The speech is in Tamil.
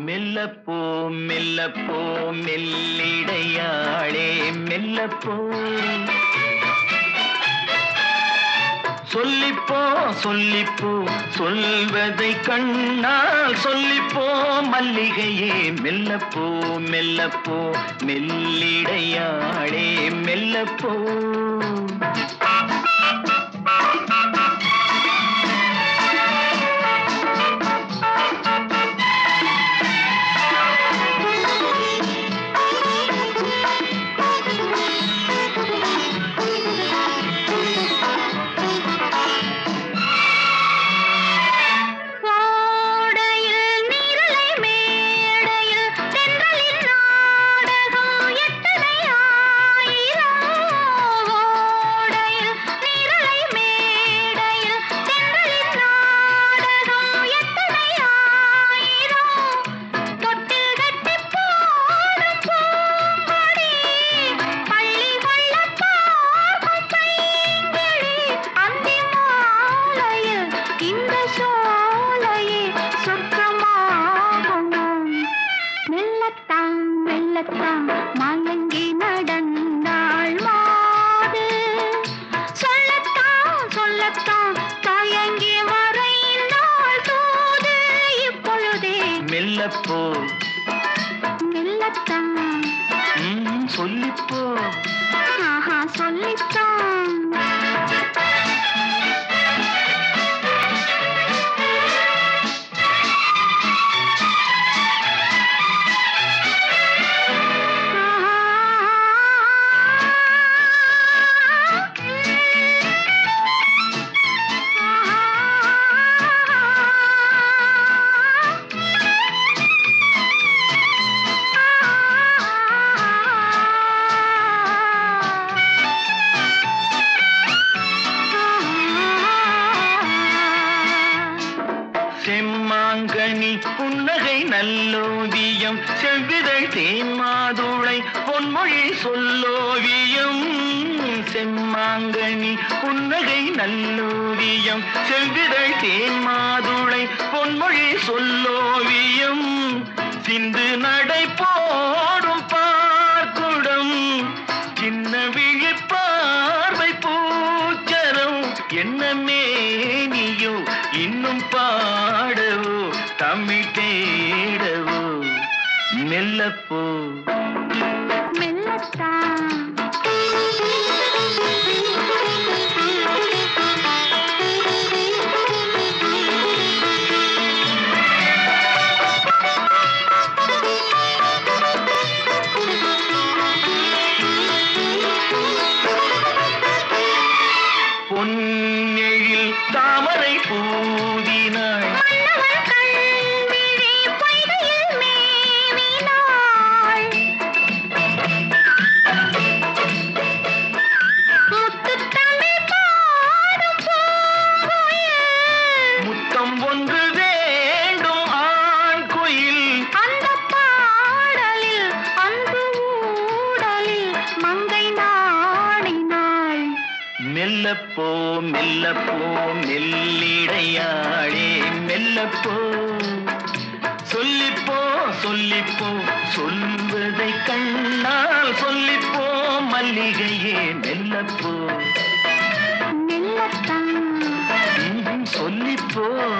மெல்லப்போ மெல்லப்போ மெல்லிடையாளே மெல்லப்போ சொல்லிப்போ சொல்லிப்போ சொல்வதை கண்ணால் சொல்லிப்போ மல்லிகையே மெல்லப்போ மெல்லப்போ மெல்லிடையாளே மெல்லப்போ ஓடையில் நீரலை மேடையில் தென்றலின் நாடகம் எத்தனை ஆயிரம் ஓடையில் நீரலை மேடையில் தென்றலின் நாடகம் எத்தனை ஆயிரம் தொட்டில் கட்டி போடும் பூங்கொடி பள்ளி கொள்ள பார்க்கும் பைங்கிளி அந்தி மாலையில் இந்த சோலையே சொர்க்கமாகும் மெல்லத்தான் மெல்லத்தான் மயங்கி நடந்தாள் மாது சொல்லத்தான் சொல்லத்தான் தயங்கி மறைந்தாள் தூது இப்பொழுதே மெல்லப்போ மெல்லத்தான் ம், சொல்லிப்போ ஆஹா சொல்லித்தான் செம்மாங்கனி புன்னகை நல்லோவியம் செவ்விதழ் தேன்மாதுளை பொன்மொழி சொல்லோவியம் செம்மாங்கனி புன்னகை நல்லோவியம் செவ்விதழ் தேன்மாதுளை பொன்மொழி சொல்லோவியம் சிந்து நடை போடும் பார்க்குடம் சின்ன விழி பார்வை பூச்சரம் என்ன மேனியோ இன்னும் பாடவோ தமிழ் தேடவோ மெல்லப்போ மெல்லத்தான் பொன்னெழில் தாமரை பூதினாள் மன்னவன் கண்விழி பொய்கையில் மேவினாள். முத்துத்தமிழ் பாடும் பூங்குயில். முத்தம் ஒன்று வேண்டும் ஆண் குயில் அந்தப் பாடலில் அன்பு ஊடலில் மங்கை நாடினாள். மெல்லப்போ மெல்லப்போ மெல்லிடையாளே மெல்லப்போ சொல்லிப்போ சொல்லிப்போ சொல்வதை கண்ணால் சொல்லிப்போ மல்லிகையே மெல்லப்போ மெல்லத்தான் ம், சொல்லிப்போ